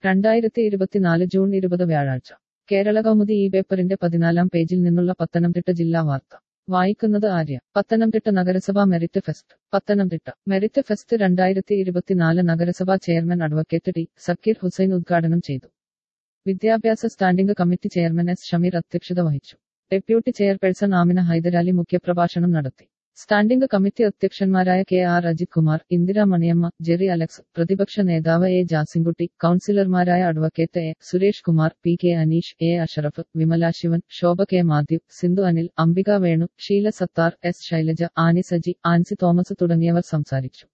രണ്ടായിരത്തി ഇരുപത്തിനാല് ജൂൺ ഇരുപത് വ്യാഴാഴ്ച കേരള കൗമുദി ഈ പേപ്പറിന്റെ പതിനാലാം പേജിൽ നിന്നുള്ള പത്തനംതിട്ട ജില്ലാ വാർത്ത വായിക്കുന്നത് ആര്യ പത്തനംതിട്ട നഗരസഭ merit fest Pathanamthitta merit fest രണ്ടായിരത്തി ഇരുപത്തിനാല് നഗരസഭാ chairman advocate T Sakeer Hussain ഉദ്ഘാടനം ചെയ്തു വിദ്യാഭ്യാസ standing committee chairman S Shameer അധ്യക്ഷത വഹിച്ചു ഡെപ്യൂട്ടി ചെയർപേഴ്സൺ ആമിന ഹൈദരാലി മുഖ്യപ്രഭാഷണം നടത്തി സ്റ്റാൻഡിംഗ് കമ്മിറ്റി അധ്യക്ഷന്മാരായ K R Ajith Kumar Indira Maniyamma Jerry Alex പ്രതിപക്ഷ നേതാവ് എ ജാസിൻകുട്ടി കൌൺസിലർമാരായ advocate A Suresh Kumar P K Aneesh A Ashraf Vimala Sivan Shobha K Mathew Sindhu Anil Ambika Venu Sheela Sathar S Shailaja Annie Saji Ancy Thomas തുടങ്ങിയവർ സംസാരിച്ചു